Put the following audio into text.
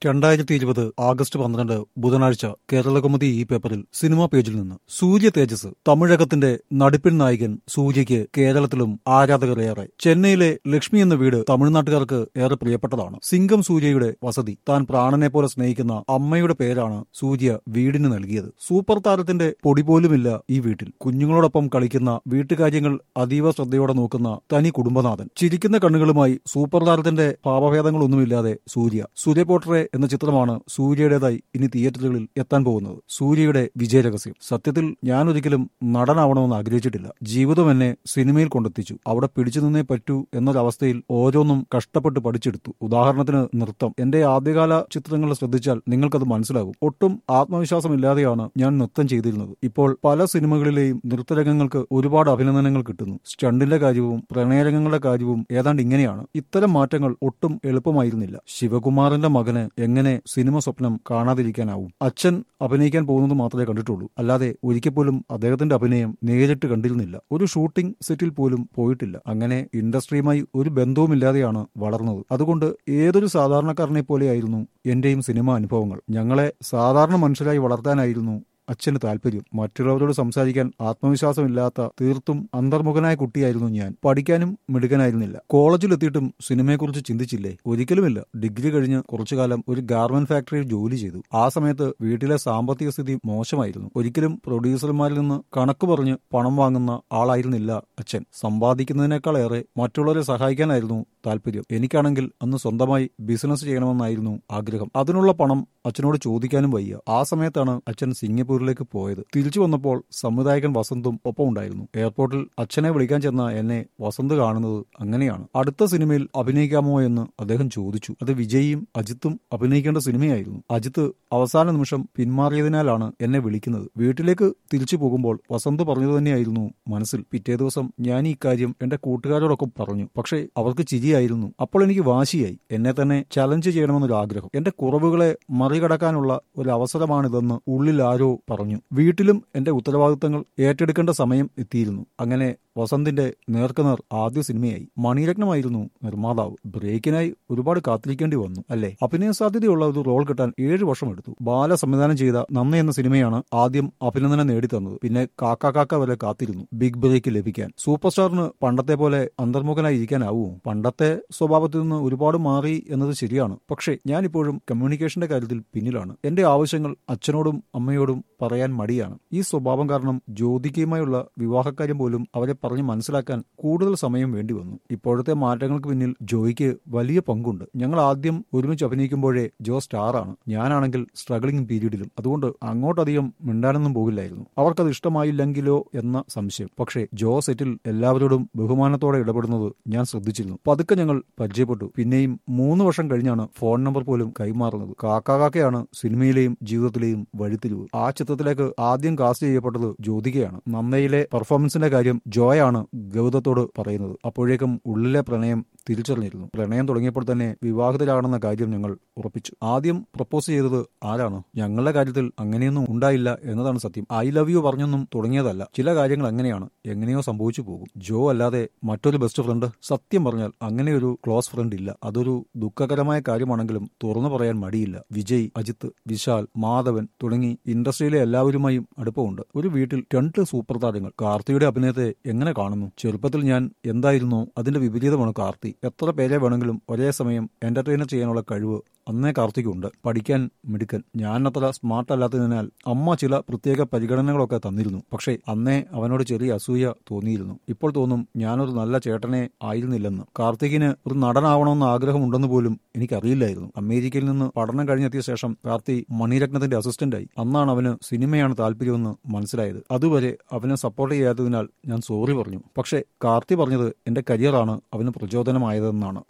രണ്ടായിരത്തി ഇരുപത് ആഗസ്റ്റ് പന്ത്രണ്ട് ബുധനാഴ്ച കേരളകൗമുദി ഈ പേപ്പറിൽ സിനിമാ പേജിൽ നിന്ന് സൂര്യ തേജസ് തമിഴകത്തിന്റെ നടിപ്പിൻ നായകൻ സൂര്യയ്ക്ക് കേരളത്തിലും ആരാധകരേറെ ചെന്നൈയിലെ ലക്ഷ്മി എന്ന വീട് തമിഴ്നാട്ടുകാർക്ക് ഏറെ പ്രിയപ്പെട്ടതാണ് സിംഗം സൂര്യയുടെ വസതി താൻ പ്രാണനെ പോലെ സ്നേഹിക്കുന്ന അമ്മയുടെ പേരാണ് സൂര്യ വീടിന് നൽകിയത് സൂപ്പർ താരത്തിന്റെ പൊടി പോലുമില്ല ഈ വീട്ടിൽ കുഞ്ഞുങ്ങളോടൊപ്പം കളിക്കുന്ന വീട്ടുകാര്യങ്ങൾ അതീവ ശ്രദ്ധയോടെ നോക്കുന്ന തനി കുടുംബനാഥൻ ചിരിക്കുന്ന കണ്ണുകളുമായി സൂപ്പർ താരത്തിന്റെ ഭാവഭേദങ്ങളൊന്നുമില്ലാതെ സൂര്യ സൂര്യ പോട്ടറെ എന്ന ചിത്രമാണ് സൂര്യയുടേതായി ഇനി തിയേറ്ററുകളിൽ എത്താൻ പോകുന്നത് സൂര്യയുടെ വിജയരഹസ്യം സത്യത്തിൽ ഞാൻ ഒരിക്കലും നടനാവണമെന്ന് ആഗ്രഹിച്ചിട്ടില്ല ജീവിതം എന്നെ സിനിമയിൽ കൊണ്ടെത്തിച്ചു അവിടെ പിടിച്ചു നിന്നേ പറ്റൂ എന്നൊരവസ്ഥയിൽ ഓരോന്നും കഷ്ടപ്പെട്ട് പഠിച്ചെടുത്തു ഉദാഹരണത്തിന് നൃത്തം എന്റെ ആദ്യകാല ചിത്രങ്ങൾ ശ്രദ്ധിച്ചാൽ നിങ്ങൾക്കത് മനസ്സിലാകും ഒട്ടും ആത്മവിശ്വാസമില്ലാതെയാണ് ഞാൻ നൃത്തം ചെയ്തിരുന്നത് ഇപ്പോൾ പല സിനിമകളിലെയും നൃത്തരംഗങ്ങൾക്ക് ഒരുപാട് അഭിനന്ദനങ്ങൾ കിട്ടുന്നു സ്റ്റണ്ടിന്റെ കാര്യവും പ്രണയരംഗങ്ങളുടെ കാര്യവും ഏതാണ്ട് ഇങ്ങനെയാണ് ഇത്തരം മാറ്റങ്ങൾ ഒട്ടും എളുപ്പമായിരുന്നില്ല ശിവകുമാറിന്റെ മകന് എങ്ങനെ സിനിമ സ്വപ്നം കാണാതിരിക്കാനാവും അച്ഛൻ അഭിനയിക്കാൻ പോകുന്നത് മാത്രമേ കണ്ടിട്ടുള്ളൂ അല്ലാതെ ഒരിക്കൽ പോലും അദ്ദേഹത്തിന്റെ അഭിനയം നേരിട്ട് കണ്ടിരുന്നില്ല ഒരു ഷൂട്ടിംഗ് സെറ്റിൽ പോലും പോയിട്ടില്ല അങ്ങനെ ഇൻഡസ്ട്രിയുമായി ഒരു ബന്ധവുമില്ലാതെയാണ് വളർന്നത് അതുകൊണ്ട് ഏതൊരു സാധാരണക്കാരനെ പോലെയായിരുന്നു എന്റെയും സിനിമ അനുഭവങ്ങൾ ഞങ്ങളെ സാധാരണ മനുഷ്യരായി വളർത്താനായിരുന്നു അച്ഛന് താല്പര്യം മറ്റുള്ളവരോട് സംസാരിക്കാൻ ആത്മവിശ്വാസമില്ലാത്ത തീർത്തും അന്തർമുഖനായ കുട്ടിയായിരുന്നു ഞാൻ പഠിക്കാനും മിടുക്കനായിരുന്നില്ല കോളേജിലെത്തിയിട്ടും സിനിമയെക്കുറിച്ച് ചിന്തിച്ചില്ലേ ഒരിക്കലുമില്ല ഡിഗ്രി കഴിഞ്ഞ് കുറച്ചു കാലം ഒരു ഗാർമെന്റ് ഫാക്ടറിയിൽ ജോലി ചെയ്തു ആ സമയത്ത് വീട്ടിലെ സാമ്പത്തിക സ്ഥിതി മോശമായിരുന്നു ഒരിക്കലും പ്രൊഡ്യൂസർമാരിൽ നിന്ന് കണക്ക് പറഞ്ഞ് പണം വാങ്ങുന്ന ആളായിരുന്നില്ല അച്ഛൻ സമ്പാദിക്കുന്നതിനേക്കാളേറെ മറ്റുള്ളവരെ സഹായിക്കാനായിരുന്നു താല്പര്യം എനിക്കാണെങ്കിൽ അന്ന് സ്വന്തമായി ബിസിനസ് ചെയ്യണമെന്നായിരുന്നു ആഗ്രഹം അതിനുള്ള പണം അച്ഛനോട് ചോദിക്കാനും വയ്യ ആ സമയത്താണ് അച്ഛൻ സിംഗപ്പൂരിലേക്ക് പോയത് തിരിച്ചു വന്നപ്പോൾ സംവിധായകൻ വസന്തും ഒപ്പം ഉണ്ടായിരുന്നു എയർപോർട്ടിൽ അച്ഛനെ വിളിക്കാൻ ചെന്ന എന്നെ വസന്ത് കാണുന്നത് അങ്ങനെയാണ് അടുത്ത സിനിമയിൽ അഭിനയിക്കാമോ എന്ന് അദ്ദേഹം ചോദിച്ചു അത് വിജയിയും അജിത്തും അഭിനയിക്കേണ്ട സിനിമയായിരുന്നു അജിത്ത് അവസാന നിമിഷം പിന്മാറിയതിനാലാണ് എന്നെ വിളിക്കുന്നത് വീട്ടിലേക്ക് തിരിച്ചു പോകുമ്പോൾ വസന്ത് പറഞ്ഞത് തന്നെയായിരുന്നു മനസ്സിൽ പിറ്റേ ദിവസം ഞാൻ ഈ കാര്യം എന്റെ കൂട്ടുകാരോടൊപ്പം പറഞ്ഞു പക്ഷേ അവർക്ക് ചിരിയായിരുന്നു അപ്പോൾ എനിക്ക് വാശിയായി എന്നെ തന്നെ ചലഞ്ച് ചെയ്യണമെന്നൊരു ആഗ്രഹം എന്റെ കുറവുകളെ മറികടക്കാനുള്ള ഒരു അവസരമാണിതെന്ന് ഉള്ളിൽ ആരോ പറഞ്ഞു വീട്ടിലും എന്റെ ഉത്തരവാദിത്തങ്ങൾ ഏറ്റെടുക്കേണ്ട സമയം എത്തിയിരുന്നു അങ്ങനെ വസന്തിന്റെ നേർക്കുനേർ ആദ്യ സിനിമയായി മണിരത്നമായിരുന്നു നിർമ്മാതാവ് ബ്രേക്കിനായി ഒരുപാട് കാത്തിരിക്കേണ്ടി വന്നു അല്ലേ അഭിനയ സാധ്യതയുള്ള ഒരു റോൾ കിട്ടാൻ ഏഴു വർഷം എടുത്തു ബാല സംവിധാനം ചെയ്ത നന്ദി എന്ന സിനിമയാണ് ആദ്യം അഭിനന്ദനം നേടിത്തന്നത് പിന്നെ കാക്ക കാക്ക വരെ കാത്തിരുന്നു ബിഗ് ബ്രേക്ക് ലഭിക്കാൻ സൂപ്പർ സ്റ്റാറിന് പണ്ടത്തെ പോലെ അന്തർമുഖനായി ഇരിക്കാനാവൂ പണ്ടത്തെ സ്വഭാവത്തിൽ നിന്ന് ഒരുപാട് മാറി എന്നത് ശരിയാണ് പക്ഷേ ഞാനിപ്പോഴും കമ്മ്യൂണിക്കേഷന്റെ കാര്യത്തിൽ പിന്നിലാണ് എന്റെ ആവശ്യങ്ങൾ അച്ഛനോടും അമ്മയോടും പറയാൻ മടിയാണ് ഈ സ്വഭാവം കാരണം ജ്യോതികയുമായുള്ള വിവാഹക്കാര്യം പോലും അവരെ പറഞ്ഞ് മനസ്സിലാക്കാൻ കൂടുതൽ സമയം വേണ്ടി വന്നു ഇപ്പോഴത്തെ മാറ്റങ്ങൾക്ക് പിന്നിൽ ജോയ്ക്ക് വലിയ പങ്കുണ്ട് ഞങ്ങൾ ആദ്യം ഒരുമിച്ച് അഭിനയിക്കുമ്പോഴേ ജോ സ്റ്റാറാണ് ഞാനാണെങ്കിൽ സ്ട്രഗിളിംഗ് പീരീഡിലും അതുകൊണ്ട് അങ്ങോട്ടധികം മിണ്ടാനൊന്നും പോകില്ലായിരുന്നു അവർക്കത് ഇഷ്ടമായില്ലെങ്കിലോ എന്ന സംശയം പക്ഷേ ജോ സെറ്റിൽ എല്ലാവരോടും ബഹുമാനത്തോടെ ഇടപെടുന്നത് ഞാൻ ശ്രദ്ധിച്ചിരുന്നു പതുക്കെ ഞങ്ങൾ പരിചയപ്പെട്ടു പിന്നെയും മൂന്ന് വർഷം കഴിഞ്ഞാണ് ഫോൺ നമ്പർ പോലും കൈമാറുന്നത് കാക്കാകാക്കയാണ് സിനിമയിലെയും ജീവിതത്തിലെയും വഴിത്തിരിവ് ആ ചിത്രത്തിലേക്ക് ആദ്യം കാസ്റ്റ് ചെയ്യപ്പെട്ടത് ജ്യോതികയാണ് നന്ദയിലെ പെർഫോമൻസിന്റെ കാര്യം ജോയാണ് ഗൗതത്തോട് പറയുന്നത് അപ്പോഴേക്കും ഉള്ളിലെ പ്രണയം തിരിച്ചറിഞ്ഞിരുന്നു പ്രണയം തുടങ്ങിയപ്പോൾ തന്നെ വിവാഹിതരാണെന്ന കാര്യം ഞങ്ങൾ ഉറപ്പിച്ചു ആദ്യം പ്രപ്പോസ് ചെയ്തത് ആരാണ് ഞങ്ങളുടെ കാര്യത്തിൽ അങ്ങനെയൊന്നും ഉണ്ടായില്ല എന്നതാണ് സത്യം ഐ ലവ് യു പറഞ്ഞൊന്നും തുടങ്ങിയതല്ല ചില കാര്യങ്ങൾ അങ്ങനെയാണ് എങ്ങനെയോ സംഭവിച്ചു പോകും ജോ അല്ലാതെ മറ്റൊരു ബെസ്റ്റ് ഫ്രണ്ട് സത്യം പറഞ്ഞാൽ അങ്ങനെ ഒരു ക്ലോസ് ഫ്രണ്ട് ഇല്ല അതൊരു ദുഃഖകരമായ കാര്യമാണെങ്കിലും തുറന്നു പറയാൻ മടിയില്ല വിജയ് അജിത്ത് വിശാൽ മാധവൻ തുടങ്ങി ഇൻഡസ്ട്രിയിലെ എല്ലാവരുമായും അടുപ്പമുണ്ട് ഒരു വീട്ടിൽ രണ്ട് സൂപ്പർ താരങ്ങൾ കാർത്തിയുടെ അഭിനയത്തെ എങ്ങനെ കാണുന്നു ചെറുപ്പത്തിൽ ഞാൻ എന്തായിരുന്നോ അതിന്റെ വിപരീതമാണ് കാർത്തി എത്ര പേരെ വേണമെങ്കിലും ഒരേ സമയം എന്റർടൈനർ ചെയ്യാനുള്ള കഴിവ് അന്നേ കാർത്തിക്കുണ്ട് പഠിക്കാൻ മിടുക്കൻ ഞാൻ അത്ര സ്മാർട്ട് അല്ലാത്തതിനാൽ അമ്മ ചില പ്രത്യേക പരിഗണനകളൊക്കെ തന്നിരുന്നു പക്ഷേ അന്നേ അവനോട് ചെറിയ അസൂയ തോന്നിയിരുന്നു ഇപ്പോൾ തോന്നും ഞാനൊരു നല്ല ചേട്ടനെ ആയിരുന്നില്ലെന്ന് കാർത്തികിന് ഒരു നടനാവണമെന്ന് ആഗ്രഹമുണ്ടെന്ന് പോലും എനിക്കറിയില്ലായിരുന്നു അമേരിക്കയിൽ നിന്ന് പഠനം കഴിഞ്ഞെത്തിയ ശേഷം കാർത്തി മണിരത്നത്തിന്റെ അസിസ്റ്റന്റായി അന്നാണ് അവന് സിനിമയാണ് താല്പര്യമെന്ന് മനസ്സിലായത് അതുവരെ അവനെ സപ്പോർട്ട് ചെയ്യാത്തതിനാൽ ഞാൻ സോറി പറഞ്ഞു പക്ഷേ കാർത്തി പറഞ്ഞത് എന്റെ കരിയറാണ് അവന് പ്രചോദനമായതെന്നാണ്